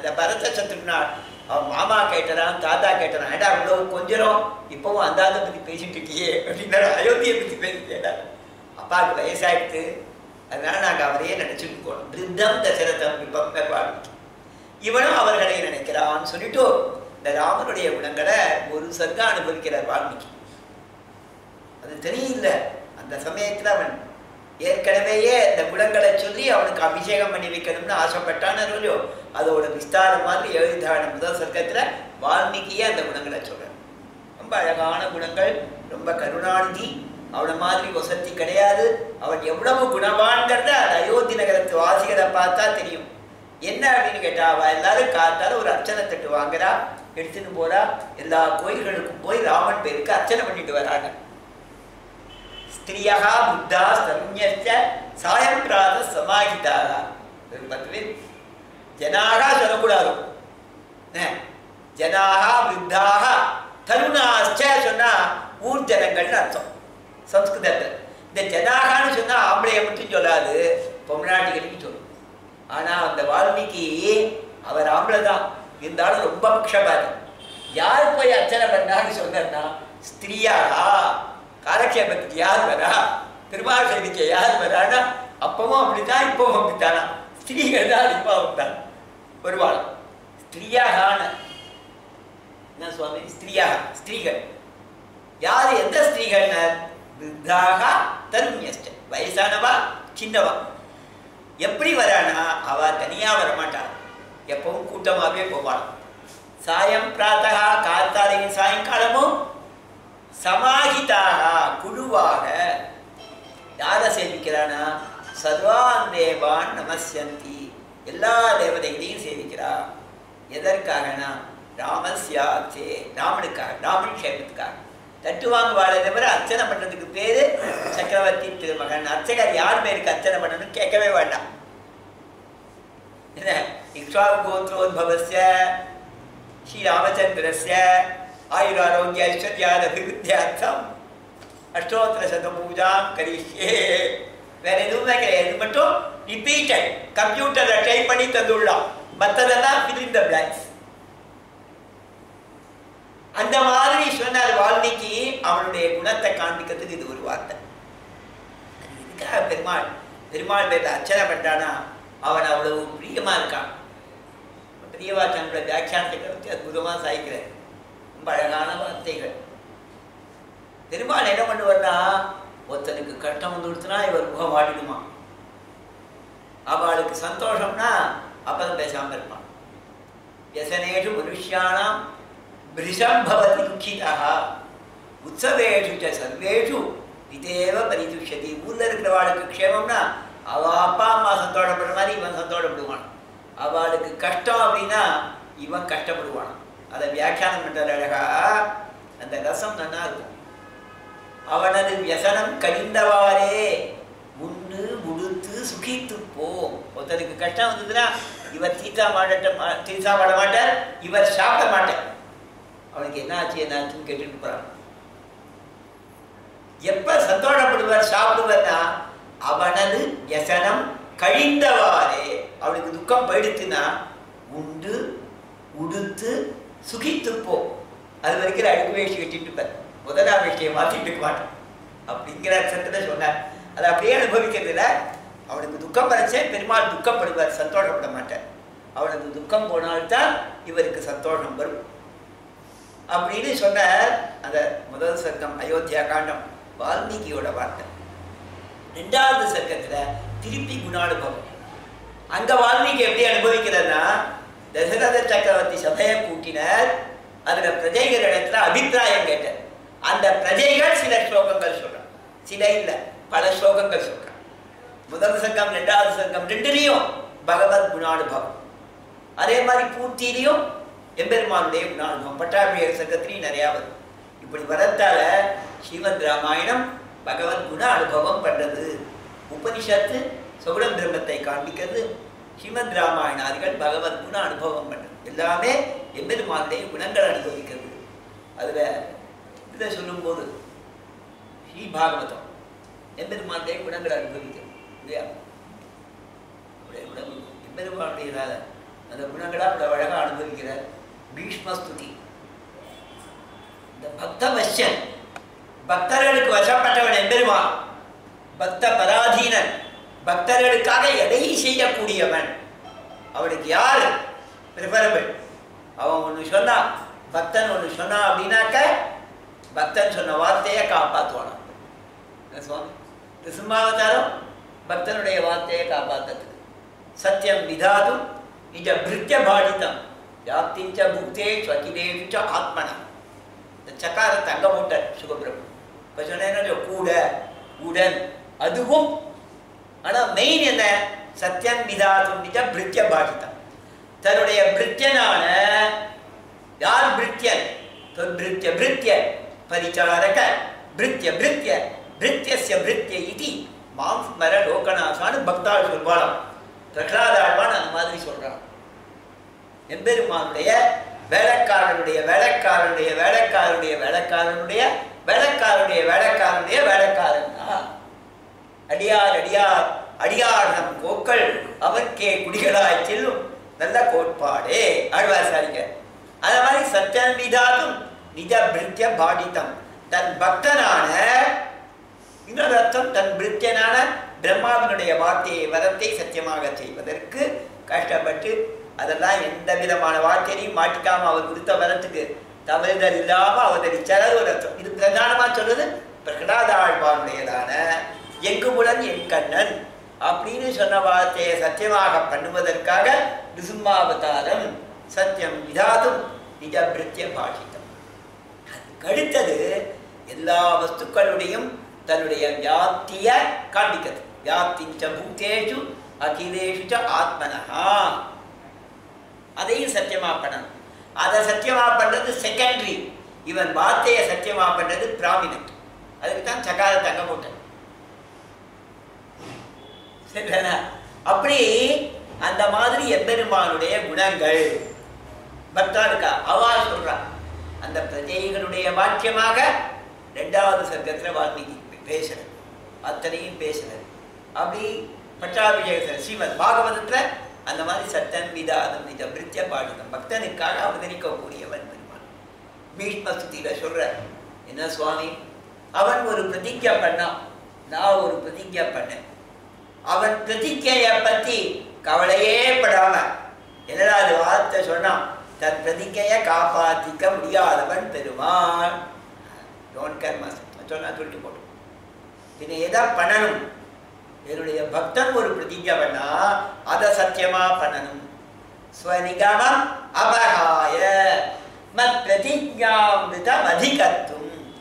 அந்த பரத சத்ருநாள் அவன் மாமா கேட்டறான் தாத்தா கேட்டறான் ஏடா இவ்வளவு கொஞ்சம் இப்பவும் அந்த அதை பத்தி பேசிட்டு இருக்கியே அப்படின்னா அயோத்தியை பத்தி பேசிட்டேடா அப்பாவுக்கு வயசாயிடுத்து அதனால நாங்க அவரையே நினைச்சுட்டு போனோம் விருத்தம் தசரதம் இப்ப வால்மீகி இவனும் அவர்களை நினைக்கிறான்னு சொல்லிட்டு இந்த ராமனுடைய குணங்களை ஒரு சர்க்கா அனுபவிக்கிறார் வால்மீகி அது தெரியல அந்த சமயத்துல அவன் ஏற்கனவேயே இந்த குணங்களை சொல்லி அவனுக்கு அபிஷேகம் பண்ணி வைக்கணும்னு ஆசைப்பட்டான்னு இல்லையோ அதோட விஸ்தாரம் மாதிரி எழுதான முதல் சர்க்கத்துல வால்மீகியே அந்த குணங்களை சொல்றான் ரொம்ப அழகான குணங்கள் ரொம்ப கருணாநிதி அவனை மாதிரி வசதி கிடையாது அவன் எவ்வளவு குணவான்கிறத அந்த அயோத்தி நகரத்து வாசிகளை பார்த்தா தெரியும் என்ன அப்படின்னு கேட்டா அவ எல்லாரும் காத்தால ஒரு அர்ச்சனை தட்டு வாங்குறா எடுத்துட்டு போறா எல்லா கோயில்களுக்கும் போய் ராமன் பேருக்கு அர்ச்சனை பண்ணிட்டு வராங்க ஸ்திரியா புத்தா சம்யச்ச சாயம் பிராத சமாஹிதாக ஒரு பத்து பேர் ஜனாக சொல்லக்கூடாது என்ன? ஜனாக விருத்தாக தருணாச்ச சொன்னா ஊர் ஜனங்கள்னு அர்த்தம் சம்ஸ்கிருதத்தில் இந்த ஜனாகான்னு சொன்னா ஆம்பளைய மட்டும் சொல்லாது பொம்நாட்டிகளுக்கு சொல்லும் ஆனா அந்த வால்மீகி அவர் ஆம்பளை தான் இருந்தாலும் ரொம்ப பக்ஷபாதி யார் போய் அர்ச்சனை பண்ணான்னு சொன்னா ஸ்திரியாகா காலக்ஷேபத்துக்கு யார் வரா திருமால் சேவிக்க யார் வரானா அப்பவும் அப்படித்தான் இப்பவும் அப்படித்தானா ஸ்திரீகள் தான் இப்போ அப்படித்தான் வருவாள் ஸ்திரியாகான என்ன சுவாமி ஸ்திரியாக ஸ்திரீகள் யார் எந்த ஸ்திரீகள்னா விருத்தாக தருண்யஸ்ட வயசானவா சின்னவா எப்படி வரானா அவ தனியா வரமாட்டாள் எப்பவும் கூட்டமாவே போவாள் சாயம் பிராத்தகா காத்தாலையும் சாயங்காலமும் சமாஹிதாக குழுவாக யாரை சேவிக்கிறானா சர்வான் தேவான் நமஸ்யந்தி எல்லா தேவதைகளையும் சேவிக்கிறா எதற்காகனா ராமஸ்யாச்சே ராமனுக்காக ராமன் க்ஷேமத்துக்காக தட்டு வாங்குவாளே தவிர அர்ச்சனை பண்றதுக்கு பேரு சக்கரவர்த்தி திருமகன் அர்ச்சகர் யார் பேருக்கு அர்ச்சனை பண்ணணும்னு கேட்கவே வேண்டாம் என்ன இக்ஷாகு கோத்ரோத்பவஸ்ய ஸ்ரீராமச்சந்திரஸ்ய ஆயுராரோக்கிய ஐஸ்வர்யாத அபிவிருத்தியார்த்தம் அஷ்டோத்திர சத பூஜாம் கரிஷ்யே வேற எதுவுமே கிடையாது இது மட்டும் ரிப்பீட்டட் கம்ப்யூட்டர்ல டைப் பண்ணி தந்துள்ளான் மற்றதெல்லாம் fill in the blanks அந்த மாதிரி சொன்னார் வால்மீகி அவனுடைய குணத்தை காண்பிக்கிறதுக்கு இது ஒரு வார்த்தை அது எதுக்காக பெருமாள் பெருமாள் பேர்ல அர்ச்சனை பண்றானா அவன் அவ்வளவு பிரியமா இருக்கான் பெரியவா தன்னோட வியாக்கியானத்தை கருத்து அற்புதமா சாய்க்கிறார் ரொம்ப அழகான வார்த்தைகள் பெருமாள் என்ன பண்ணுவார்னா ஒருத்தனுக்கு கஷ்டம் வந்து கொடுத்துனா இவர் முகம் வாடிடுமா அவளுக்கு சந்தோஷம்னா அப்பதான் பேசாம இருப்பான் வியசனேஷு மனுஷியானாம் பிரிஷம் பவதி துக்கிதா உற்சவேஷு ச சர்வேஷு இதேவ பரிதுஷ்யதி ஊர்ல இருக்கிறவாளுக்கு க்ஷேமம்னா அவ அப்பா அம்மா சந்தோஷப்படுற மாதிரி இவன் சந்தோஷப்படுவான் அவளுக்கு கஷ்டம் அப்படின்னா இவன் கஷ்டப்படுவான் அதை வியாக்கியானம் பண்ற அழகா அந்த ரசம் நல்லா இருக்கும் அவனது வியசனம் கழிந்தவாறே உண்டு உடுத்து சுகித்து போம் ஒருத்தருக்கு கஷ்டம் வந்ததுன்னா இவர் தீசா மாட்ட தீசா மாட மாட்டார் இவர் சாப்பிட மாட்டார் அவனுக்கு என்ன ஆச்சு என்ன ஆச்சுன்னு கேட்டுட்டு போறான் எப்ப சந்தோஷப்படுவார் சாப்பிடுவார்னா அவனது வியசனம் கழிந்தவாறே அவனுக்கு துக்கம் போயிடுத்துன்னா உண்டு உடுத்து சுகித்து போ அது வரைக்கும் அழுக்கு வேஷ்டி கட்டிட்டு இருப்பார் முதலாம் வேஷ்டியை மாத்திட்டு இருக்க மாட்டான் அப்படிங்கிற அர்த்தத்துல சொன்னார் அதை அப்படியே அனுபவிக்கிறதுல அவனுக்கு துக்கம் வரைச்சே பெருமாள் துக்கப்படுவார் சந்தோஷப்பட மாட்டார் அவனுக்கு துக்கம் போனால்தான் இவருக்கு சந்தோஷம் வரும் அப்படின்னு சொன்னார் அந்த முதல் சர்க்கம் அயோத்தியா காண்டம் வால்மீகியோட வார்த்தை ரெண்டாவது சர்க்கத்துல திருப்பி குணானுபவம் அங்க வால்மீகி எப்படி அனுபவிக்கிறதுனா தசரத சக்கரவர்த்தி சபையை கூட்டினர் அதுல பிரஜைகள் இடத்துல அபிப்பிராயம் கேட்டார் அந்த பிரஜைகள் சில ஸ்லோகங்கள் சொல்றான் சில இல்ல பல ஸ்லோகங்கள் சொல்றான் முதல் சங்கம் ரெண்டாவது சங்கம் ரெண்டுலையும் பகவத் குணானுபவம் அதே மாதிரி பூர்த்தியிலையும் எம்பெருமானுடைய குணானுபவம் பட்டாபிஷேக சங்கத்திலையும் நிறையா வரும் இப்படி வரத்தால ஸ்ரீமத் ராமாயணம் பகவத் குண அனுபவம் பண்றது உபனிஷத்து சுகுணம் பிரம்மத்தை காண்பிக்கிறது ஸ்ரீமத் ராமாயணாதிகள் பகவத் குண அனுபவம் பண்றது எல்லாமே எம்பெருமானுடைய குணங்கள் அனுபவிக்கிறது அதுல இதை சொல்லும்போது ஸ்ரீ பாகவதம் எம்பெருமானுடைய குணங்களை அனுபவிக்கிறது இல்லையா அவருடைய குணம் எம்பெருமானுடைய அந்த குணங்களா அவ்வளவு அழகா அனுபவிக்கிறார் பீஷ்மஸ்துதி இந்த பக்த வசியன் பக்தர்களுக்கு வசப்பட்டவன் எம்பெருமான் பக்த பராதீனன் பக்தர்களுக்காக எதையும் செய்யக்கூடியவன் அவனுக்கு யாரு ப்ரிஃபரபிள் அவன் ஒன்று சொன்னான் பக்தன் ஒன்று சொன்னான் அப்படின்னாக்க பக்தன் சொன்ன வார்த்தையை காப்பாற்றுவானான் என்ன சுவாமி இந்த சிம்மாவதாரம் பக்தனுடைய வார்த்தையை காப்பாற்றுறதுக்கு சத்தியம் விதாதும் நிஜ பிருத்திய பாடித்தம் யாத்திஞ்ச புக்தே ஸ்வகிதேஷு ச ஆத்மனா இந்த சக்காரத்தை அங்க போட்டார் சுகபிரபு இப்போ சொன்னேன் கூட உடன் அதுவும் ஆனா மெயின் என்ன சத்தியம் விதாதும் நிஜ பிருத்திய பாடித்தம் தன்னுடைய பிருத்தியனான யார் பிருத்தியன் தொற்பிருத்திய பிருத்திய பரிச்சாரக பிருத்திய பிருத்திய பிருத்தியஸ்ய பிருத்திய இது மாம் ஸ்மர லோகநாசான்னு பக்தாள் சொல்வாளாம் பிரகலாதாழ்வான் அந்த மாதிரி சொல்றான் எம்பெருமானுடைய வேலைக்காரனுடைய வேலைக்காரனுடைய வேலைக்காரனுடைய வேலைக்காரனுடைய வேலைக்காரனுடைய வேலைக்காரனுடைய வேலைக்காரன் தான் அடியார் அடியார் அடியார் நம் கோக்கள் அவர்க்கே குடிகளாய் செல்லும் நல்ல கோட்பாடே ஆழ்வாசாரிங்க அது மாதிரி சத்தியம் விதாதும் நிஜ பிருத்திய பாடித்தம் தன் பக்தனான இன்னொரு அர்த்தம் தன் பிருத்தியனான பிரம்மாவினுடைய வார்த்தையை வரத்தை சத்தியமாக செய்வதற்கு கஷ்டப்பட்டு அதெல்லாம் எந்த விதமான வார்த்தையையும் மாட்டிக்காம அவர் கொடுத்த வரத்துக்கு தவறுதல் இல்லாம அவதரிச்சார் அது ஒரு அர்த்தம் இது பிரதானமா சொல்றது பிரகலாதாழ்வானுடையதான எங்குமுடன் என் கண்ணன் அப்படின்னு சொன்ன வார்த்தையை சத்தியமாக பண்ணுவதற்காக நிசும்மாவதாரம் சத்தியம் விதாதும் நிஜ பிருத்திய பாஷிதம் அதுக்கு அடுத்தது எல்லா வஸ்துக்களுடையும் தன்னுடைய வியாப்திய காண்பிக்கிறது வியாப்திஞ்ச பூத்தேஷு அகிலேஷு ச ஆத்மனஹா அதையும் சத்தியமா பண்ணணும் அதை சத்தியமா பண்றது செகண்டரி இவன் வார்த்தையை சத்தியமா பண்றது பிராமினட் அதுக்கு தான் சகார தங்க போட்டேன் சரிதானா அப்படி அந்த மாதிரி எம்பெருமானுடைய குணங்கள் பக்தாருக்கா அவா சொல்றா அந்த பிரஜைகளுடைய வாக்கியமாக ரெண்டாவது சர்க்கத்துல வால்மீகி பேசுறது அத்தனையும் பேசுறது அப்படி பட்டாபிஷேகத்தில் ஸ்ரீமத் பாகவதத்துல அந்த மாதிரி சத்தன் விதாதம் நிஜ பிரித்திய பாடிதம் பக்தனுக்காக அவதரிக்கக்கூடியவன் பெருமான் பீஷ்ம ஸ்துதியில சொல்ற என்ன சுவாமி அவன் ஒரு பிரதிஜை பண்ணான் நான் ஒரு பிரதிஜை பண்ணேன் அவன் பிரதிஜைய பத்தி கவலையே படாம என்னடா அது வார்த்தை சொன்னான் தன் பிரதிஜையை காப்பாற்றிக்க முடியாதவன் பெருமான் டோன்ட் கேர் மாஸ்டர் சொன்னா சொல்லிட்டு போட்டோம் பின்ன எதா பண்ணணும் என்னுடைய பக்தன் ஒரு பிரதிஜை பண்ணா அதை சத்தியமா பண்ணணும் ஸ்வநிகமம் அபகாய மத் பிரதிஜாமிருதம் அதிகத்தும்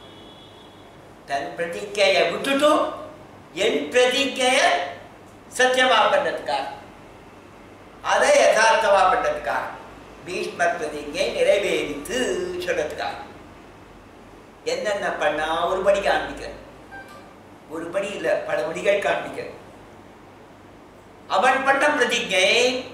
தன் பிரதிஜையை விட்டுட்டு என் பிரதிஜையை சத்தியமா பண்றதுக்காக அதை யதார்த்தமா பண்றதுக்காக பீஷ்மர் பிரதிஜை நிறைவேறித்து சொல்றதுக்காக என்னென்ன பண்ணா ஒரு படி காண்பிக்கிறேன் ஒரு படி இல்ல பல படிகள் காண்பிக்கிறேன் அவன் பண்ண பிரதிஜை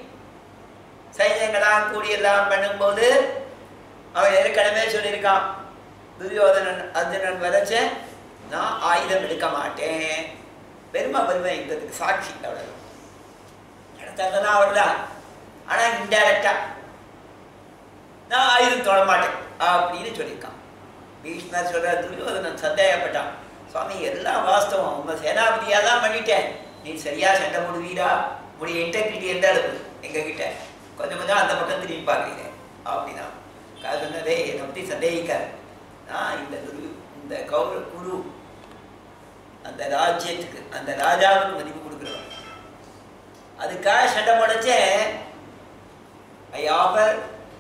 சைன்யங்களா கூடி எல்லாம் பண்ணும்போது அவன் ஏற்கனவே சொல்லியிருக்கான் துரியோதனன் அர்ஜுனன் வரைச்ச நான் ஆயுதம் எடுக்க மாட்டேன் பெருமை பெருமை எங்களுக்கு சாட்சி அவ்வளவு நடத்தாதான் அவர் தான் ஆனா இன்டைரக்டா நான் ஆயுதம் தொட மாட்டேன் அப்படின்னு சொல்லியிருக்கான் பீஷ்மர் சொல்ற துரியோதனன் சந்தேகப்பட்டான் சுவாமி எல்லாம் வாஸ்தவம் உங்க சேனாபதியா தான் பண்ணிட்டேன் நீ சரியா சண்டை போடுவீரா உடைய இன்டெகிரிட்டி எந்த அளவு எங்க கிட்ட கொஞ்சம் கொஞ்சம் அந்த பக்கம் திரும்பி பார்க்குறீங்க அப்படின்னா காது சொன்னதே என்னை பற்றி சந்தேகிக்க நான் இந்த குரு இந்த கௌர குரு அந்த ராஜ்யத்துக்கு அந்த ராஜாவுக்கு மதிப்பு கொடுக்குறவன் அதுக்காக சண்டை போடச்சேன் I offer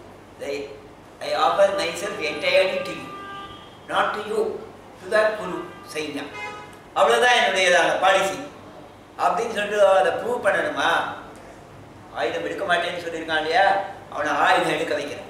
I offer myself entirely to you not to you to the குரு சைன்யம் அவ்வளோதான் என்னுடையதான பாலிசி அப்படின்னு சொல்லிட்டு அதை ப்ரூவ் பண்ணணுமா ஆயுதம் எடுக்க மாட்டேன்னு சொல்லியிருக்கான் இல்லையா அவனை ஆயுதம் எடுக்க வைக்கிறேன்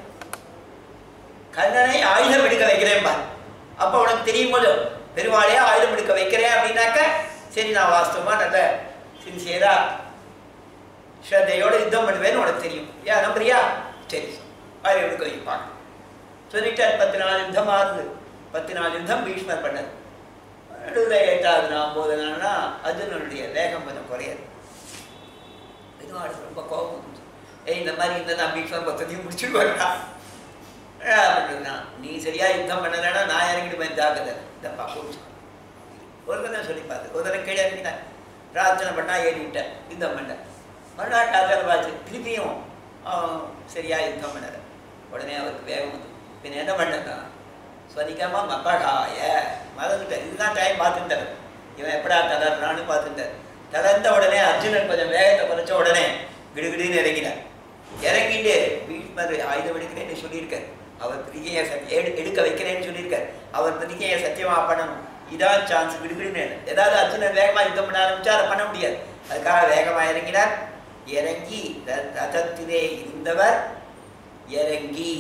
கண்ணனை ஆயுதம் எடுக்க வைக்கிறேன்பா அப்போ உனக்கு தெரியும் போது பெருமாளையா ஆயுதம் எடுக்க வைக்கிறேன் அப்படின்னாக்க சரி நான் வாஸ்தவமா நல்ல சின்சியரா ஸ்ரத்தையோட யுத்தம் பண்ணுவேன்னு உனக்கு தெரியும் ஏன் நம்புறியா சரி ஆயுதம் எடுக்க வைப்பாங்க சொல்லிட்டார் பத்து நாள் யுத்தம் ஆகுது பத்து நாள் யுத்தம் பீஷ்மர் பண்ணது நடுவில் எட்டாவது நாள் ஒன்பது நாள்னா அர்ஜுனனுடைய வேகம் கொஞ்சம் குறையாது பெருமாளுக்கு ரொம்ப கோபம் வந்துச்சு ஏய் இந்த மாதிரி இந்த நான் பீஷ்மர் மொத்தத்தையும் முடிச்சுடுவேன்டா அப்படின்னா நீ சரியா யுத்தம் பண்ணலன்னா நான் இறங்கிட்டு போய் ஜாக்கிரதை இந்த பக்கம் ஒரு கதை சொல்லி பார்த்து ஒரு தடவை கீழே இறங்கிட்டேன் பிரார்த்தனை பண்ணா ஏறிவிட்டேன் யுத்தம் பண்ணேன் மறுநாள் டாக்டர் பார்த்து திருப்பியும் அவன் சரியா யுத்தம் பண்ணல உடனே அவருக்கு வேகம் வந்து பின்ன என்ன பண்ணா சொன்னிக்காம மக்காடாய மறந்துட்ட இதுதான் டைம் பார்த்துட்டார் இவன் எப்படா தளர்றான்னு பார்த்துட்டார் தளர்ந்த உடனே அர்ஜுனன் கொஞ்சம் வேகத்தை குறைச்ச உடனே கிடுகிடுன்னு இறங்கினார் இறங்கிட்டு பீஷ்மர் ஆயுதம் எடுக்கிறேன்னு சொல்லியிருக்கார் அவர் பிரதிகையை சத்திய எடு எடுக்க வைக்கிறேன்னு சொல்லியிருக்கார் அவர் பிரதிகையை சத்தியமா பண்ணணும் இதான் சான்ஸ் விடுவிடுன்னு ஏதாவது அர்ஜுனன் வேகமா யுத்தம் பண்ண ஆரம்பிச்சா அதை பண்ண முடியாது அதுக்காக வேகமா இறங்கினார் இறங்கி ர- ரதத்திலே இருந்தவர் இறங்கி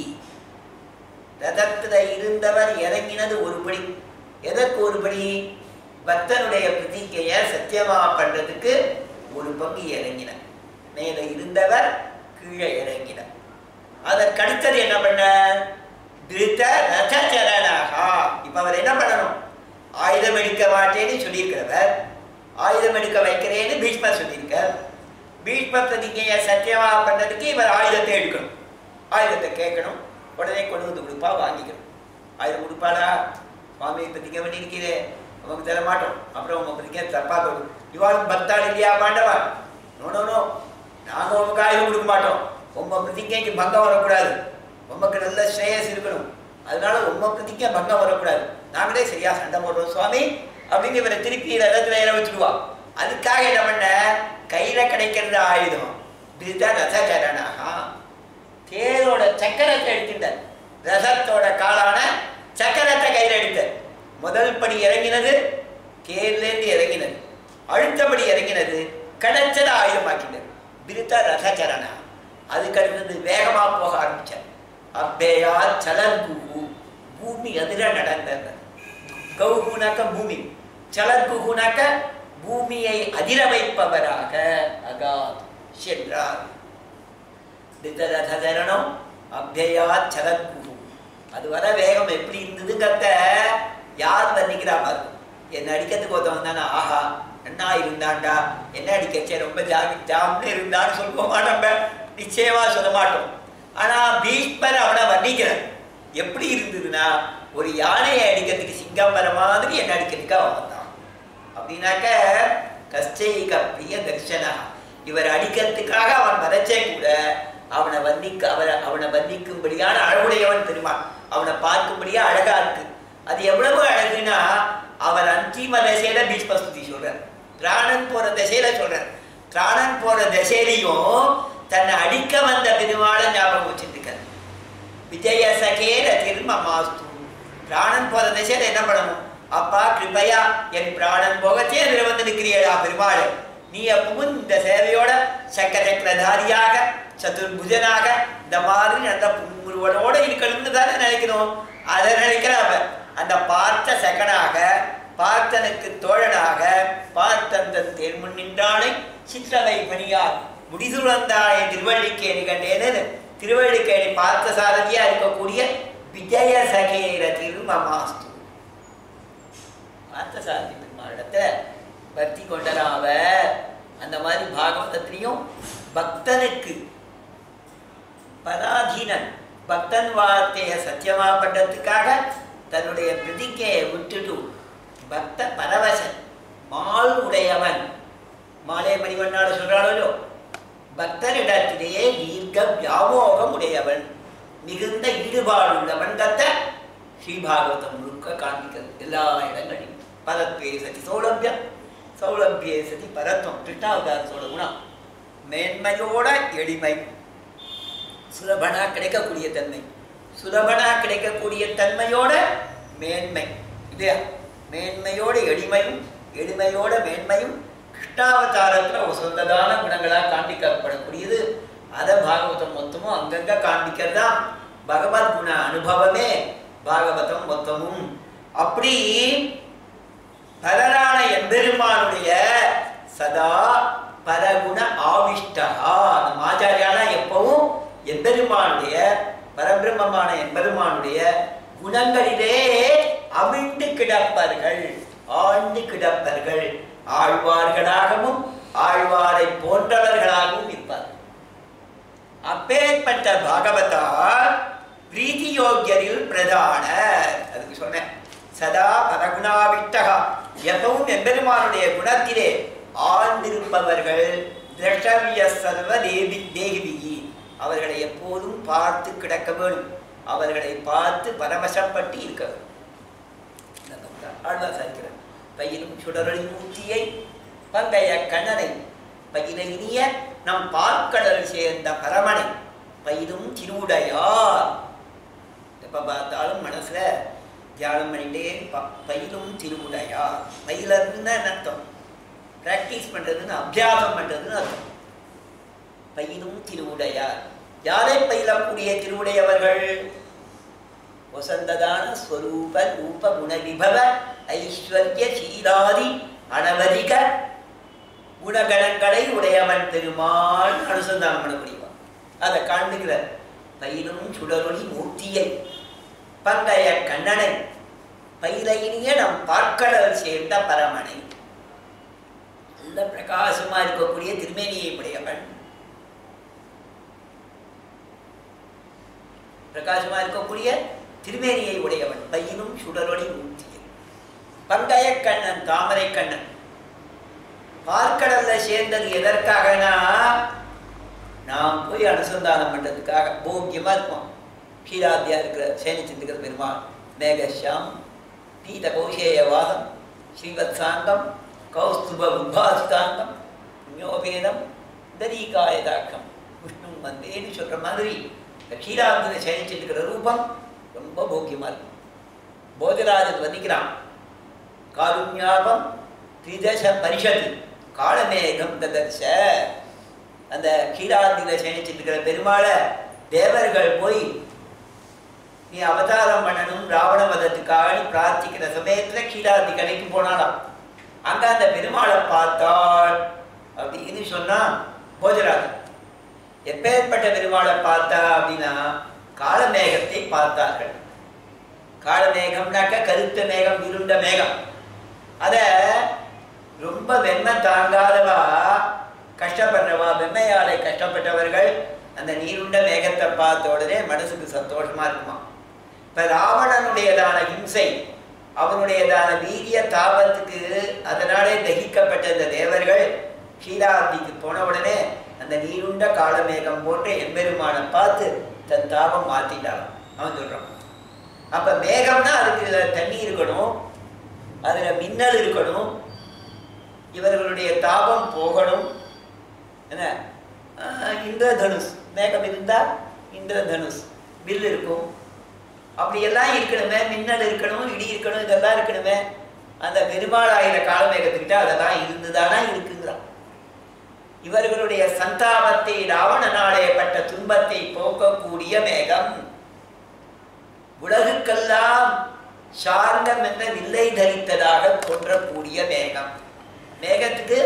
ரதத்துல இருந்தவர் இறங்கினது ஒருபடி எதற்கு ஒருபடி பக்தனுடைய பிரதிகைய சத்தியமா பண்றதுக்கு ஒரு பங்கு இறங்கினார் மேல இருந்தவர் கீழே இறங்கினார் அதற்கடுத்தது என்ன பண்ண திருத்த ரத சரணாகா இப்ப அவர் என்ன பண்ணணும் ஆயுதம் எடுக்க மாட்டேன்னு சொல்லியிருக்கிறவர் ஆயுதம் எடுக்க வைக்கிறேன்னு பீஷ்மர் சொல்லியிருக்கார் பீஷ்ம பிரதிகையை சத்தியமா பண்றதுக்கு இவர் ஆயுதத்தை எடுக்கணும் ஆயுதத்தை கேட்கணும் உடனே கொண்டு வந்து கொடுப்பா வாங்கிக்கணும் ஆயுதம் கொடுப்பாளா சுவாமி பிரதிகை பண்ணியிருக்கிறே நமக்கு தர மாட்டோம் அப்புறம் உங்க பிரதிகை தப்பா போடும் இவாளும் பக்தாள் இல்லையா பாண்டவா நோ நோ நோ நாங்க உமக்கு ஆயுதம் கொடுக்க மாட்டோம் உங்க பிரதிகைக்கு பங்கம் வரக்கூடாது உமக்கு நல்ல ஸ்ரேயஸ் இருக்கணும் அதனால உங்க பிரதிகை பங்கம் வரக்கூடாது நாங்களே சரியா சண்டை போடுறோம் சுவாமி அப்படின்னு இவரை திருப்பி ரதத்துல ஏற வச்சுடுவா அதுக்காக என்ன பண்ண கையில கிடைக்கிறது ஆயுதம் இதுதான் ரசகரணா தேரோட சக்கரத்தை எடுத்துட்டார் ரசத்தோட காலான சக்கரத்தை கையில் எடுத்தார் முதல் படி இறங்கினது தேர்லேருந்து இறங்கினது அடுத்தபடி இறங்கினது கிடைச்சதை ஆயுதமாக்கினார் விருத்த ரசச்சரணா அதுக்கு அடுத்தது வேகமா போக ஆரம்பிச்சார் அப்பேயா சலர்குகு பூமி அதிர நடந்தது கௌகுனாக்க பூமி சலர்குகுனாக்க பூமியை அதிர வைப்பவராக அகாத் சென்றார் தித்தரதரணம் அபியா சலர்குகு அது வர வேகம் எப்படி இருந்ததுங்கிறத யார் வர்ணிக்கிறா பாரு என்ன அடிக்கிறதுக்கு ஒருத்தவன் தானே ஆஹா அண்ணா இருந்தான்டா என்ன அடிக்கச்சே ரொம்ப ஜாமி ஜாம்னு இருந்தான்னு சொல்லுவோமா நம்ம நிச்சயமா சொல்ல மாட்டோம் ஆனா பீஷ்மர் அவனை வர்ணிக்கிறான் எப்படி இருந்ததுன்னா ஒரு யானையை அடிக்கிறதுக்கு சிங்கம் வர மாதிரி என்ன அடிக்கிறதுக்கு அவன் வந்தான் அப்படின்னாக்க கஷ்டைக பிரிய தர்ஷனா இவர் அடிக்கிறதுக்காக அவன் வரைச்சே கூட அவனை வந்திக்க அவரை அவனை வந்திக்கும்படியான அழகுடையவன் தெரியுமா அவனை பார்க்கும்படியா அழகா இருக்கு அது எவ்வளவு அழகுனா அவர் அந்திம தசையில பீஷ்மஸ்துதி சொல்றார் திராணன் போற திசையில சொல்றார் திராணன் போற திசையிலையும் தன்னை அடிக்க வந்த பெருமாளை ஞாபகம் வச்சுட்டு இருக்கார் விஜய சகேர திருமமாஸ்து பிராணன் போற திசையில என்ன பண்ணணும் அப்பா கிருபையா என் பிராணன் போகச்சே அதில் வந்து நிற்கிறியடா பெருமாள் நீ அப்பவும் இந்த சேவையோட சக்க சக்கரதாரியாக சதுர்புஜனாக இந்த மாதிரி அந்த புன்முருவனோட இருக்கணும்னு தானே நினைக்கணும் அதை நினைக்கிறாம அந்த பார்த்த சகனாக பார்த்தனுக்கு தோழனாக பார்த்தந்தன் தேர்முன் நின்றானை சிற்றவை பணியார் முடிதுளந்தானை திருவள்ளிக்கேணி கண்டேன்னு திருவள்ளிக்கேணி பார்த்த சாரதியா இருக்கக்கூடிய விஜய சகேர திருமமாஸ்து பார்த்த சாரதி பெருமாளிடத்துல பக்தி கொண்டனாவ அந்த மாதிரி பாகவதத்திலையும் பக்தனுக்கு பராதீனன் பக்தன் வார்த்தையை சத்தியமா பண்றதுக்காக தன்னுடைய பிரதிக்கையை விட்டுட்டு பக்த பரவசன் மால் உடையவன் மாலே மணிவண்ணாடு சொல்றாளோ பக்தரிடத்திலேயே தீர்க்க வியாமோகம் உடையவன் மிகுந்த ஈடுபாடு உள்ளவன் கத்த ஸ்ரீபாகவதம் முழுக்க காண்பிக்கிறது எல்லா இடங்களிலும் பரத்வே சதி சௌலபியம் சௌலபியே சதி பரத்வம் கிருஷ்ணாவதாரத்தோட குணம் மேன்மையோட எளிமை சுலபனா கிடைக்கக்கூடிய தன்மை சுலபனா கிடைக்கக்கூடிய தன்மையோட மேன்மை இல்லையா மேன்மையோட எளிமையும் எளிமையோட மேன்மையும் கிருஷ்ணாவதாரத்துல ஒரு சொந்ததான குணங்களா காண்பிக்கப்படக்கூடியது அதை பாகவதம் மொத்தமும் அங்கங்க காண்பிக்கிறதா பகவத் குண அனுபவமே பாகவதம் மொத்தமும் அப்படி பலரான எம்பெருமானுடைய சதா பரகுண ஆவிஷ்டா நம்ம ஆச்சாரியானா எப்பவும் எம்பெருமானுடைய பரபிரம்மமான எம்பெருமானுடைய குணங்களிலே அமிழ்ந்து கிடப்பர்கள் ஆழ்ந்து கிடப்பர்கள் ஆழ்வார்களாகவும் ஆழ்வாரை போன்றவர்களாகவும் இருப்பார்கள் அப்பேற்பட்ட பாகவதார் பிரீதி யோக்கியரில் பிரதான அதுக்கு சொன்னேன் சதா பரகுணாவிட்டகா எப்பவும் எம்பெருமானுடைய குணத்திலே ஆழ்ந்திருப்பவர்கள் திரஷ்டவிய சர்வ தேவி தேகிவிகி அவர்களை எப்போதும் பார்த்து கிடக்க வேணும் அவர்களை பார்த்து பரவசப்பட்டு இருக்க வேண்டும் ஆழ்வார் சாதிக்கிறார் பயிலும் சுடரொளி மூர்த்தியை பங்கைய கண்ணனை பயில இனிய நம் பார்க்கடல் சேர்ந்த பரமனை பயிலும் திருவுடையார் எப்ப பார்த்தாலும் மனசுல தியானம் பண்ணிட்டே ப- பயிலும் திருவுடையார் பயிலருன்னா என்ன அர்த்தம் பிராக்டிஸ் பண்றதுன்னு அபியாசம் பண்றதுன்னு அர்த்தம் பயிலும் திருவுடையார் யாரை பயிலக்கூடிய திருவுடையவர்கள் வசந்ததான ஸ்வரூப ரூப குணவிபவ ஐஸ்வர்ய சீலாதி அனவதிக குணகணங்களை உடையவன் பெருமாள் அனுசந்தானம் பண்ண முடியுமா அதை காண்பிக்கிறார் பயிலும் சுடரொளி மூர்த்தியை பங்கைய கண்ணனை பயிலையினிய நம் பார்க்கடல் சேர்ந்த பரமனை நல்ல பிரகாசமா இருக்கக்கூடிய திருமேனியை உடையவன் பிரகாசமா இருக்கக்கூடிய திருமேனியை உடையவன் பையினும் சுடரொளி மூர்த்தியை பங்கைய கண்ணன் தாமரை கண்ணன் பார்க்கடல்ல சேர்ந்தது எதற்காகனா நாம் போய் அனுசந்தானம் பண்றதுக்காக போக்கியமா இருக்கும் கீழாத்தியா இருக்கிற சேனிச்சிந்திக்கிற பெருமாள் மேகஷாம் பீத கௌசேய வாதம் ஸ்ரீவத்சாங்கம் கௌஸ்துப உத்பாசிதாங்கம் புண்ணியோபேதம் தரீகாயதாக்கம் விஷ்ணு வந்தேன்னு சொல்ற மாதிரி இந்த கீழாந்திர சேனிச்சிருக்கிற ரூபம் ரொம்ப போக்கியமா இருக்கும் போஜராஜன் வர்ணிக்கிறான் காருண்யாபம் திரிதச பரிஷத் காலமேகம் ததர்ஷ அந்த கீழாந்தில சேனிச்சிருக்கிற பெருமாளை தேவர்கள் போய் நீ அவதாரம் பண்ணணும் ராவண வதத்துக்காக நீ பிரார்த்திக்கிற சமயத்துல கீழாந்தி கடைக்கு போனாலாம் அங்க அந்த பெருமாளை பார்த்தாள் அப்படின்னு சொன்னா போஜராஜன் எப்பேற்பட்ட பெருமாளை பார்த்தா அப்படின்னா காலமேகத்தை பார்த்தார்கள் காலமேகம்னாக்க கருத்த மேகம் இருண்ட மேகம் அத ரொம்ப வெண்மை தாங்காதவா கஷ்டப்படுறவா வெண்மையாலை கஷ்டப்பட்டவர்கள் அந்த நீருண்ட மேகத்தை பார்த்த உடனே மனசுக்கு சந்தோஷமா இருக்குமா இப்ப ராவணனுடையதான ஹிம்சை அவனுடையதான வீரிய தாபத்துக்கு அதனாலே தகிக்கப்பட்ட இந்த தேவர்கள் கீழாந்திக்கு போன உடனே அந்த நீருண்ட காலமேகம் போன்ற எம்பெருமானை பார்த்து தன் தாபம் மாத்திட்டான் அவன் சொல்றான் அப்ப மேகம்னா அதுக்கு தண்ணி இருக்கணும் அதுல மின்னல் இருக்கணும் இவர்களுடைய தாபம் போகணும் என்ன ஆஹ் இந்திரதனுஷ் மேகம் இருந்தா இந்திரதனுஷ் வில் இருக்கும் அப்படி எல்லாம் இருக்கணுமே மின்னல் இருக்கணும் இடி இருக்கணும் இதெல்லாம் இருக்கணுமே அந்த பெருமாள் ஆயிர காலமேகத்துக்கிட்ட அதெல்லாம் இருந்துதானா இருக்குங்கிறான் இவர்களுடைய சந்தாபத்தை ராவணனாலே பட்ட துன்பத்தை போக்கக்கூடிய மேகம் உலகுக்கெல்லாம் சார்ந்தம் என்ற வில்லை தரித்ததாக தோன்றக்கூடிய மேகம் மேகத்துக்கு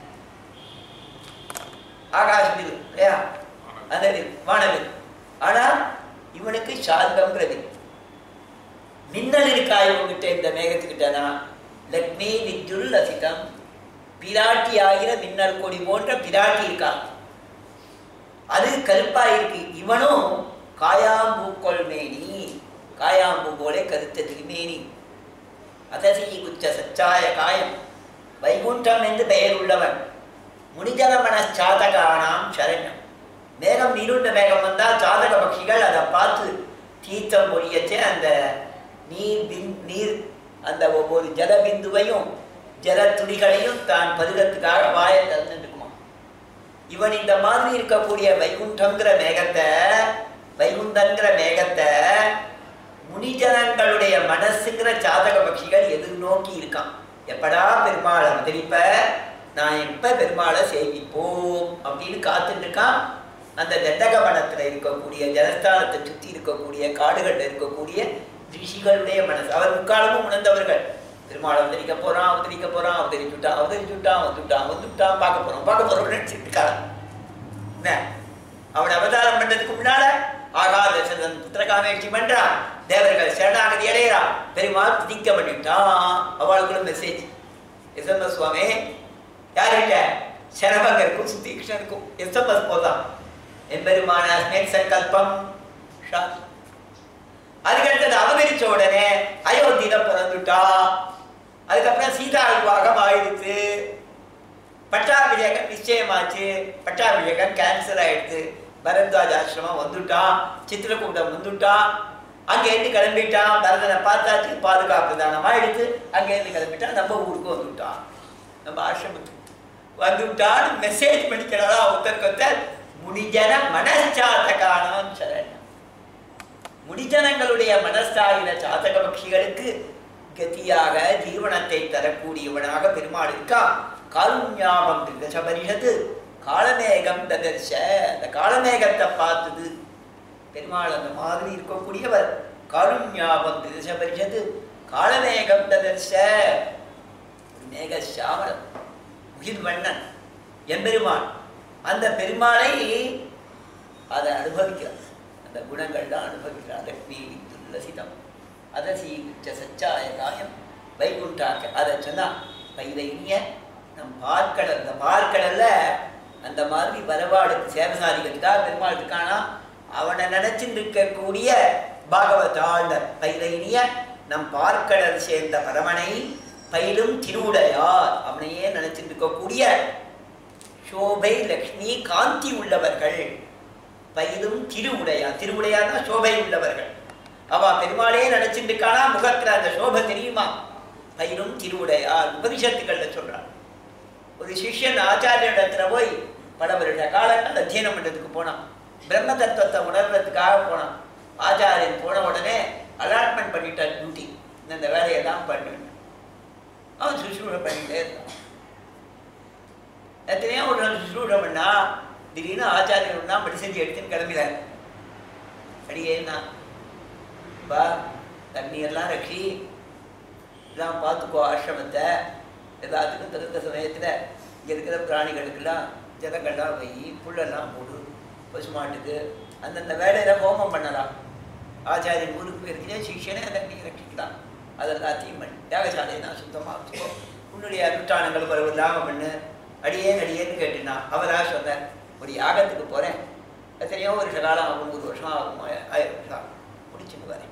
ஆகாசவில் இல்லையா அந்த வில் வானவில் ஆனா இவனுக்கு சாந்தம்ங்கிற வில் மின்னல் இருக்கா இவங்கிட்ட இந்த மேகத்துக்கிட்டனா லக்ஷ்மி வித்யுல் லசிதம் பிராட்டி ஆகிற மின்னல் கொடி போன்ற பிராட்டி இருக்கா அது கருப்பா இருக்கு இவனும் காயாம்பூக்கொள் மேனி காயாம்பூ போல கருத்த திருமேனி அதசி குச்ச சச்சாய காயம் வைகுண்டம் என்று பெயர் உள்ளவன் முனிஜனமன சாதகானாம் சரண்யம் மேகம் நீருண்ட மேகம் வந்தால் சாதக பட்சிகள் அதை பார்த்து தீர்த்தம் பொழியச்சே அந்த நீர் பின் நீர் அந்த ஒவ்வொரு ஜல பிந்துவையும் ஜல துளிகளையும் தான் பருகத்துக்காக வாயை திறந்துட்டுக்குமா இவன் இந்த மாதிரி இருக்கக்கூடிய வைகுண்டங்கிற மேகத்தை வைகுண்டங்கிற மேகத்தை முனிஜனங்களுடைய மனசுங்கிற சாதக பட்சிகள் எதிர்நோக்கி இருக்கான் எப்படா பெருமாள் அவதரிப்ப நான் எப்ப பெருமாளை சேவிப்போம் அப்படின்னு காத்துட்டு இருக்கான் அந்த தண்டகவனத்துல இருக்கக்கூடிய ஜலஸ்தானத்தை சுத்தி இருக்கக்கூடிய காடுகள்ல இருக்கக்கூடிய ரிஷிகளுடைய மனசு அவர் முக்காலமும் உணர்ந்தவர்கள் பெருமாள் அவதரிக்க போறான் அவதரிக்க போறான் அவதரிச்சுட்டான் அவதரிச்சுட்டான் வந்துட்டான் வந்துட்டான் பார்க்க போறோம் பார்க்க போறோம் நினைச்சிட்டு இருக்காங்க என்ன அவன் அவதாரம் பண்றதுக்கு முன்னால ஆகாதசன் புத்திரகாமேட்சி பண்றான் தேவர்கள் சரணாகதி அடையிறான் பெருமாள் திதிக்க பண்ணிட்டான் அவளுக்குள்ள மெசேஜ் எஸ்எம்எஸ் சுவாமி யாருக்கிட்ட சரபங்கருக்கும் சுத்தி கிருஷ்ணனுக்கும் எஸ்எம்எஸ் போதான் எம்பெருமான அஸ்மேத் சங்கல்பம் ஷாத் அதுக்கடுத்தது அவதரிச்ச உடனே அயோத்தியில பிறந்துட்டா அதுக்கப்புறம் சீதா விவாகம் ஆயிடுச்சு பட்டாபிஷேகம் நிச்சயமாச்சு பட்டாபிஷேகம் கேன்சல் ஆயிடுச்சு பரத்வாஜ் ஆசிரமம் வந்துட்டான் சித்திரக்கூட்டம் வந்துட்டான் அங்கேருந்து கிளம்பிட்டான் பரதனை பார்த்தாச்சு பாதுகாப்பு தானம் ஆயிடுச்சு அங்கேருந்து கிளம்பிட்டான் நம்ம ஊருக்கு வந்துட்டான் நம்ம ஆசிரமத்துக்கு வந்துட்டான்னு மெசேஜ் பண்ணிக்கிறதா ஒருத்தருக்கு ஒருத்தர் முடிஜன மனச்சாத்தகானம் சரணம் முடிஜனங்களுடைய மனசாயின சாதக பட்சிகளுக்கு கதியாக ஜீவனத்தை தரக்கூடியவனாக பெருமாள் இருக்கா காருண்யாமம் திருதசபரிஷத்து காலமேகம் ததர்ஷ அந்த காலமேகத்தை பார்த்தது பெருமாள் அந்த மாதிரி இருக்கக்கூடியவர் காருண்யாமம் திருதசபரிஷத்து காலமேகம் ததர்ஷ மேக சாமரம் முகில் வண்ணன் எம்பெருமான் அந்த பெருமாளை அதை அனுபவிக்கிறார் அந்த குணங்கள் தான் அனுபவிக்கிறார் லக்ஷ்மி துல்லசிதம் அதசி உச்ச சச்சாய காயம் வைகுண்டாக்க அதை சொன்னா பயிர இனிய நம் பார்க்கடல் அந்த பார்க்கடல்ல அந்த மாதிரி வரவாடுக்கு சேவசாரிகளுக்காக பெருமாள் இருக்கானா அவனை நினைச்சுட்டு இருக்கக்கூடிய பாகவதாண்டர் பயிர இனிய நம் பார்க்கடல் சேர்ந்த பரமனை பயிலும் திருவுடையார் அவனையே நினைச்சிட்டு இருக்கக்கூடிய சோபை லக்ஷ்மி காந்தி உள்ளவர்கள் பயிலும் திருவுடையார் திருவுடையார்னா சோபை உள்ளவர்கள் அவ பெருமாளே நினைச்சிட்டு இருக்கானா முகத்துல அந்த சோபை தெரியுமா பயிலும் திருவுடையார் உபனிஷத்துக்கள்ல சொல்றான் ஒரு சிஷ்யன் ஆச்சாரியனிடத்துல போய் பல வருட காலங்கள் அத்தியனம் பண்றதுக்கு போனான் பிரம்ம தத்துவத்தை உணர்றதுக்காக போனான் ஆச்சாரியன் போன உடனே அலாட்மெண்ட் பண்ணிட்டார் டியூட்டி இந்த வேலையெல்லாம் பண்ணு அவன் சுஷ்ரூஷை பண்ணிட்டே இருந்தான் எத்தனையோ ஒரு நாள் சுஷ்ரூஷை பண்ணா திடீர்னு ஆச்சாரியன் ஒன்றா படி செஞ்சு எடுத்துன்னு கிளம்பினார் அடியேன்னா பா தண்ணீர்லாம் ரட்சி எல்லாம் பார்த்துக்கோ ஆசிரமத்தை எல்லாத்துக்கும் தகுந்த சமயத்தில் இங்கே இருக்கிற பிராணிகளுக்கெல்லாம் ஜலங்கள்லாம் வை புல்லெல்லாம் போடு பசுமாட்டுக்கு அந்தந்த வேலையில் ஹோமம் பண்ணலாம் ஆச்சாரியன் ஊருக்கு போயிருக்கே சிஷியனே அதை நீ ரட்சிக்கலாம் அதெல்லாத்தையும் பண்ணி யாகசாலையை நான் சுத்தமாக வச்சுக்கோ உன்னுடைய அனுஷ்டானங்கள் பரவு இல்லாமல் பண்ணு அடியேன் அடியேன்னு கேட்டுனா அவரா சொன்னார் ஒரு யாகத்துக்கு போகிறேன் எத்தனையோ வருஷ காலம் ஆகும் ஒரு வருஷம் ஆகும் ஆயிரம் வருஷம் ஆகும் முடிச்சுன்னு வரேன்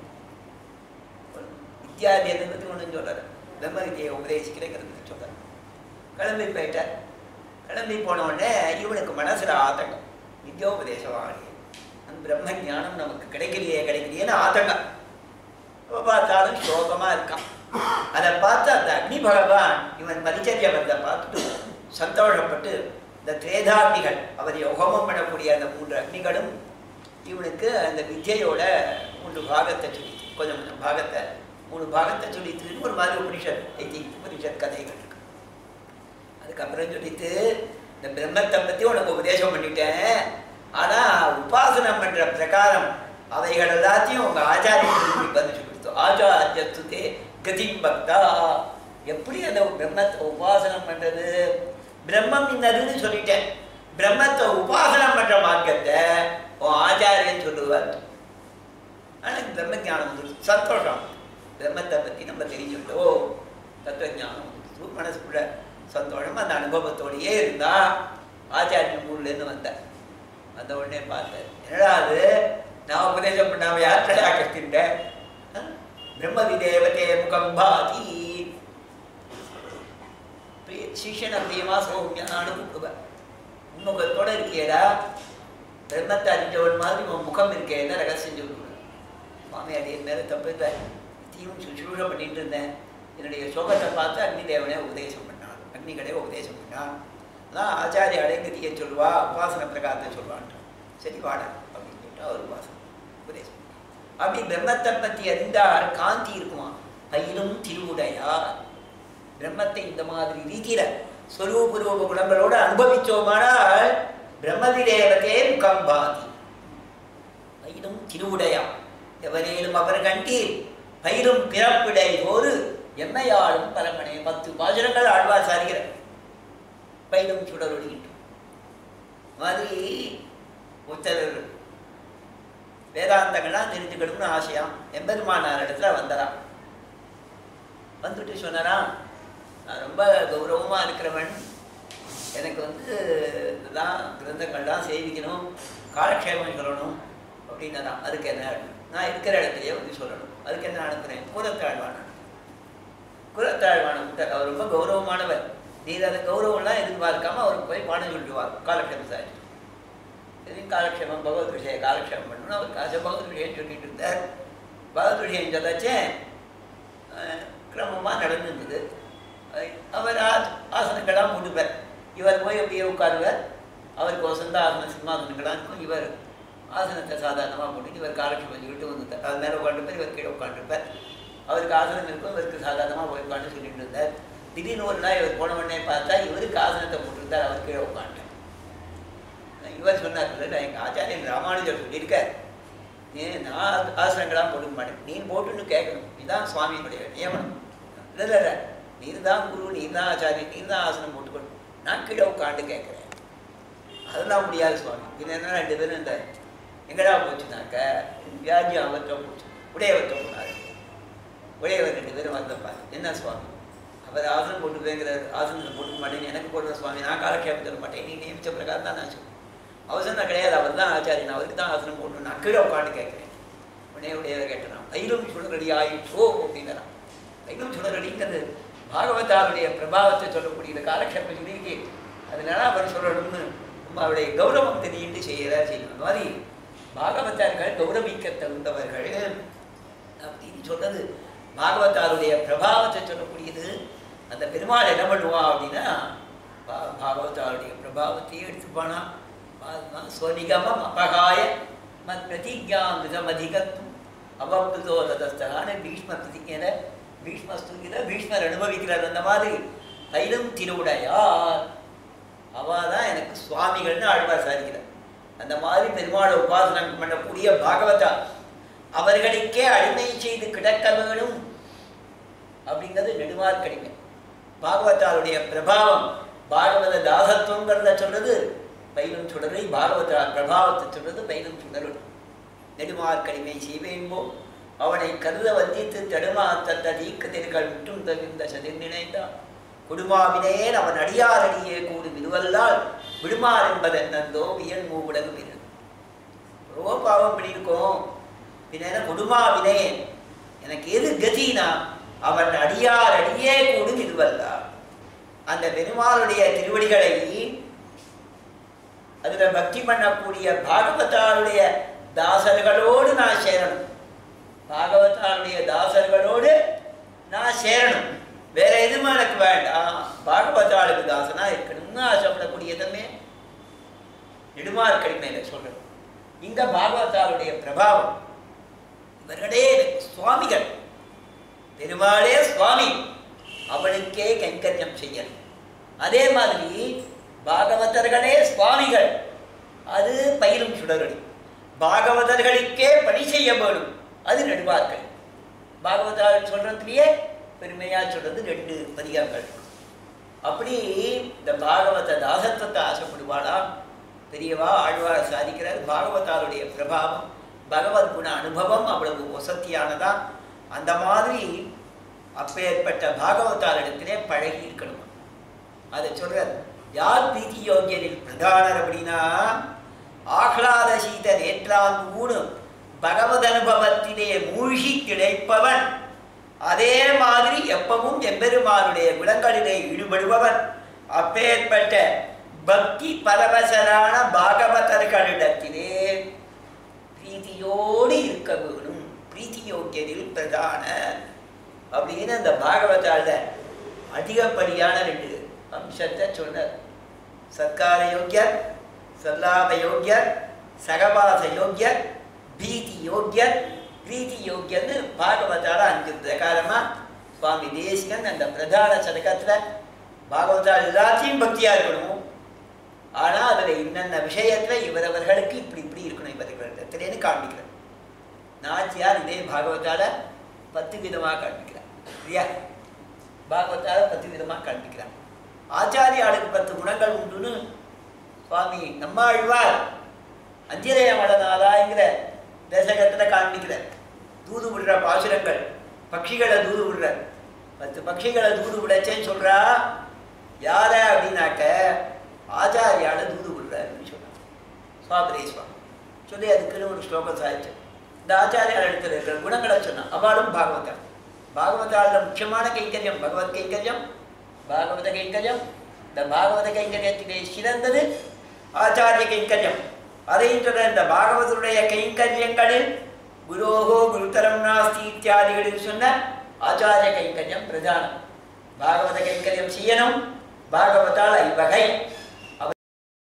வித்யாத்தியத்துக்கு ஒன்றும் சொல்கிறார் பிரம்ம வித்தியை உபதேசிக்கிறேங்கிறது சொல்கிறார் கிளம்பி போயிட்டார் கிளம்பி போன உடனே இவனுக்கு மனசுல ஆத்தங்கம் வித்யோபதேசம் ஆகலையே அந்த பிரம்ம ஞானம் நமக்கு கிடைக்கலையே கிடைக்கலையேன்னு ஆத்தங்கம் எப்ப பார்த்தாலும் சோகமா இருக்கான் அதை பார்த்து அந்த அக்னி பகவான் இவன் பரிச்சரிய வந்த பார்த்துட்டு சந்தோஷப்பட்டு இந்த திரேதாக்னிகள் அவர் யோகமம் பண்ணக்கூடிய அந்த மூன்று அக்னிகளும் இவனுக்கு அந்த வித்யையோட மூன்று பாகத்தை சொல்லி கொஞ்சம் கொஞ்சம் பாகத்தை மூணு பாகத்தை சொல்லித்துன்னு ஒரு மாதிரி உபனிஷத் ஐதி உபனிஷத் கதைகள் இருக்கு அதுக்கப்புறம் சொல்லித்து இந்த பிரம்மத்தை பத்தி உனக்கு உபதேசம் பண்ணிட்டேன் ஆனா உபாசனம் பண்ற பிரகாரம் அவைகள் எல்லாத்தையும் உங்க ஆச்சாரியர்களுக்கு பதிச்சு கொடுத்தோம் ஆச்சாரியத்துதே கதிம் பக்தா எப்படி அந்த பிரம்மத்தை உபாசனம் பண்றது பிரம்மம் இன்னதுன்னு சொல்லிட்டேன் பிரம்மத்தை உபாசனம் பண்ற மார்க்கத்தை உன் ஆச்சாரியன் சொல்லுவார் ஆனா பிரம்ம ஞானம் வந்துருச்சு சந்தோஷம் பிரம்மத்தை பத்தி நம்ம தெரிஞ்சுட்டோம் தத்துவ ஞானம் வந்துருச்சு மனசுக்குள்ள சந்தோஷம் அந்த அனுபவத்தோடையே இருந்தா ஆச்சாரியன் ஊர்ல இருந்து வந்தார் வந்த உடனே பார்த்தேன் என்னடா அது நான் உபதேசம் பண்ணாம யாத்திரையா கட்டிட்டேன் பிரம்ம விதேவதே முகம் பாதி சிஷியனை பிரியமா சௌமியானு கூப்பிடுவேன் உன்முகத்தோட இருக்கியடா பிரம்மத்தை அறிஞ்சவன் மாதிரி உன் முகம் இருக்கே என்ன ரகசியம் சொல்லுவேன் சுவாமி அடிய மேல தப்பு இல்லை தீவும் சுஷ்ரூஷம் பண்ணிட்டு இருந்தேன் என்னுடைய சோகத்தை பார்த்து அக்னி தேவனே உபதேசம் பண்ணான் அக்னிகளே உபதேசம் பண்ணான் அதான் ஆச்சாரிய அடைங்கதியை சொல்லுவா உபாசன பிரகாரத்தை சொல்லுவான்ட்டான் சரி வாடா அப்படின்னு சொல்லிட்டு அவர் உபாசனம் உபதேசம் அப்படி பிரம்மத்தை பற்றி அறிந்தால் காந்தி இருக்குமா பயிலும் திருவுடையார் பிரம்மத்தை இந்த மாதிரி ரீதியில ஸ்வரூபரூப குணங்களோடு அனுபவிச்சோமானால் பிரம்மவிதேவத்தே முகம் பாதி பயிலும் திருவுடையா எவரேலும் அவர் கண்டீர் பயிரும் பிறப்பிடை ஒரு எம்மையாளும் பரமனே பத்து பாஜனங்கள் ஆழ்வார் சாரிகிற பயிலும் சுடரொடுகின்றோம் மாதிரி ஒருத்தர் வேதாந்தங்கள்லாம் தெரிஞ்சுக்கணும்னு ஆசையாம் எம்பெருமானார் இடத்துல வந்தராம் வந்துட்டு சொன்னாராம் நான் ரொம்ப கௌரவமாக இருக்கிறவன் எனக்கு வந்து இதெல்லாம் கிரந்தங்கள்லாம் சேவிக்கணும் காலக்ஷேமம் சொல்லணும் அப்படின்னா அதுக்கு என்ன நான் இருக்கிற இடத்துலயே வந்து சொல்லணும் அதுக்கு என்ன அனுப்புறேன் குலத்தாழ்வான குலத்தாழ்வான கூட்டார் அவர் ரொம்ப கௌரவமானவர் நீர் அந்த கௌரவம்லாம் எதிர்பார்க்காம அவருக்கு போய் பாடம் சொல்லிடுவார் காலக்ஷேமம் சார் எதுவும் காலக்ஷேமம் பகவத் விஷய காலக்ஷேமம் பண்ணணும் அவர் காசை பகவத் விஷயம் சொல்லிட்டு இருந்தார் பகவத் விஷயம் சொல்லச்சே கிரமமாக நடந்துருந்தது அவர் ஆ ஆசனங்களாம் போட்டுப்பார் இவர் போய் அப்படியே உட்காருவார் அவருக்கு வசந்த ஆசன சிம்மாசனங்களாக இருக்கும் இவர் ஆசனத்தை சாதாரணமாக போட்டு இவர் காலட்சேபம் சொல்லிட்டு வந்துட்டார் அது மேலே உட்காந்துப்பார் இவர் கீழே உட்காந்துருப்பார் அவருக்கு ஆசனம் இருக்கும் இவருக்கு சாதாரணமாக போய் உட்காந்து சொல்லிட்டு இருந்தார் திடீர்னு ஒரு நாள் இவர் போன உடனே பார்த்தா இவருக்கு ஆசனத்தை போட்டிருந்தார் அவர் கீழே உட்காந்துட்டார் இவர் சொன்னார் இல்லை எங்கள் ஆச்சாரியன் ராமானுஜர் சொல்லியிருக்கார் ஏன் நான் ஆசனங்களாம் போட்டுக்க மாட்டேன் நீ போட்டுன்னு கேட்கணும் இதுதான் சுவாமியினுடைய நியமனம் இல்லை இல்லை இல்லை நீர் தான் குரு நீர் தான் ஆச்சாரியன் நீர் தான் ஆசனம் போட்டுக்கணும் நான் கீழே உட்காந்து கேட்குறேன் அதெல்லாம் முடியாது சுவாமி இது என்ன ரெண்டு பேரும் இந்த எங்கடா போச்சுனாக்க வியாஜியம் அவர்கிட்ட போச்சு உடையவர்கிட்ட போனார் உடையவர் ரெண்டு பேரும் வந்தப்பார் என்ன சுவாமி அவர் ஆசனம் போட்டு போய்ங்கிறார் ஆசனத்தை போட்டுக்க மாட்டேன் எனக்கு போடுற சுவாமி நான் காலக்ஷேபம் தர மாட்டேன் நீ நியமிச்ச பிரகாரம் தான் நான் சொல்லுவேன் அவசரம் கிடையாது அவர் தான் ஆச்சாரியன் அவருக்கு தான் ஆசனம் போடணும் நான் கீழே உட்காந்து கேட்குறேன் உடனே உடையவர் கேட்டனான் தைலம் சுடரடி ஆயிற்றோ அப்படிங்கிறான் தைலம் சுடரடிங்கிறது பாகவதாருடைய பிரபாவத்தை சொல்லக்கூடிய காலக்ஷேபம் சொல்லியிருக்கு அதனால அவர் சொல்லணும்னு அவருடைய கௌரவம் தெரியிட்டு செய்யறா செய்யணும் அந்த மாதிரி பாகவதார்கள் கௌரவிக்க தகுந்தவர்கள் அப்படின்னு சொன்னது பாகவதாருடைய பிரபாவத்தை சொல்லக்கூடியது அந்த பெருமாள் என்ன பண்ணுவான் அப்படின்னா பா- பாகவதாருடைய பிரபாவத்தையே எடுத்துப்பானா ஸ்வனிகமம் அபகாய மத் பிரதிஜாமிதமதிகத்தும் அவப்துதோ ததஸ்தகான பீஷ்ம பிரதிஜன பீஷ்ம ஸ்துதியில பீஷ்மர் அனுபவிக்கிறார் அந்த மாதிரி தைலம் திருவுடையார் அவா தான் எனக்கு சுவாமிகள்னு ஆழ்வார் சாதிக்கிறார் அந்த மாதிரி பெருமாளை உபாசனம் பண்ணக்கூடிய பாகவதா அவர்களுக்கே அடிமை செய்து கிடக்க வேணும் அப்படிங்கிறது நெடுமார்க்கடிமை பாகவதாருடைய பிரபாவம் பாகவத தாசத்துவங்கிறத சொல்றது பயிலும் சுடரை பாகவதா பிரபாவத்தை சொல்றது பயிலும் சுடருள் நெடுமார்க்கடிமை செய்வேன்போ அவனை கருத வந்தித்து தடுமாத்த தீக்கதிர்கள் முற்றும் தவிர்ந்த சதிர் நினைத்தான் குடுமாவினேன் அவன் அடியாரடியே கூடும் இதுவல்லால் விடுமார் என்பது என்னந்தோ வியன் மூவுலகு வீரன் ரொம்ப பாவம் பண்ணியிருக்கோம் பின்ன என்ன கொடுமாவினேன் எனக்கு எது கதினா அவன் அடியார் அடியே கூடும் இதுவல்லா அந்த பெருமாளுடைய திருவடிகளை அதுல பக்தி பண்ணக்கூடிய பாகவதாருடைய தாசர்களோடு நான் சேரணும் பாகவதாருடைய தாசர்களோடு நான் சேரணும் வேற எதுவும் எனக்கு வேண்டாம் பாகவதாளுக்கு தாசனா இருக்கணும்னு ஆசைப்படக்கூடியதுமே நெடுமார்க்கடிமையில சொல்றேன் இந்த பாகவதாருடைய பிரபாவம் இவர்களே சுவாமிகள் பெருமாளே சுவாமி அவனுக்கே கைங்கரியம் செய்யணும் அதே மாதிரி பாகவதர்களே சுவாமிகள் அது பயிரும் சுடரடி பாகவதர்களுக்கே பணி செய்ய வேணும் அது நடுவார்கள் பாகவதால் சொல்றதுலயே பெருமையா சொல்றது ரெண்டு பதிகங்கள் அப்படி இந்த பாகவத தாசத்துவத்தை ஆசைப்படுவாளா பெரியவா ஆழ்வார் சாதிக்கிறார் பாகவதாருடைய பிரபாவம் பகவத் குண அனுபவம் அவ்வளவு வசத்தியானதா அந்த மாதிரி அப்பேற்பட்ட பாகவதாரிடத்திலே பழகி இருக்கணும் அதை சொல்றார் யார் பிரீத்தி யோகியனில் பிரதானர் அப்படின்னா ஆஹ்லாத சீத நேற்றாந்தூடு பகவத் அனுபவத்திலே மூழ்கி கிடைப்பவன் அதே மாதிரி எப்பவும் எம்பெருமானுடைய குணங்களிலே ஈடுபடுபவன் அப்பேற்பட்ட பக்தி பரவசரான பாகவதர்களிடத்திலே பிரீத்தியோடு இருக்க வேணும் பிரீத்தி யோக்கியரில் பிரதான அப்படின்னு அந்த பாகவதால அதிகப்படியான ரெண்டு அம்சத்தை சொன்னார் சத்கார யோக்கியர் சல்லாப யோக்கியர் சகவாச யோக்கியர் பீதி யோக்கியர் பிரீத்தி யோக்கியர்னு பாகவதால அஞ்சு பிரகாரமா சுவாமி தேசிகன் அந்த பிரதான சதகத்துல பாகவதால் எல்லாத்தையும் பக்தியா இருக்கணும் ஆனா அதுல இன்னென்ன விஷயத்துல இவரவர்களுக்கு இப்படி இப்படி இருக்கணும் இவர்களிடத்திலேன்னு காண்பிக்கிறார் நாச்சியார் இதே பாகவதால பத்து விதமா காண்பிக்கிறார் இல்லையா பாகவதால பத்து விதமா காண்பிக்கிறார் ஆச்சாரியாளுக்கு பத்து குணங்கள் உண்டுன்னு சுவாமி நம்மாழ்வார் அஞ்சிரய மடநாதாங்கிற தசகத்துல காண்பிக்கிறார் தூது விடுற பாசுரங்கள் பட்சிகளை தூது விடுற பத்து பட்சிகளை தூது விடச்சேன்னு சொல்றா யார அப்படின்னாக்க ஆச்சாரியால தூது விடுறாருன்னு சொல்றார் சுவாமிரே சுவாமி சொல்லி அதுக்குன்னு ஒரு ஸ்லோகம் சாதிச்சு இந்த ஆச்சாரியார் இடத்துல இருக்கிற குணங்களை சொன்னான் அவளும் பாகவதம் பாகவதால முக்கியமான கைங்கரியம் பகவத் கைங்கரியம் பாகவத கைங்கரியம் இந்த பாகவத கைங்கரியத்திலே சிறந்தது ஆச்சாரிய கைங்கரியம் அதையும் சொல்ற இந்த பாகவதருடைய கைங்கரியங்களில் குரோகோ குருதரம் நாஸ்தி இத்தியாதிகளில் சொன்ன ஆச்சாரிய கைங்கரியம் பிரதானம் பாகவத கைங்கரியம் செய்யணும் பாகவதால் ஐவகை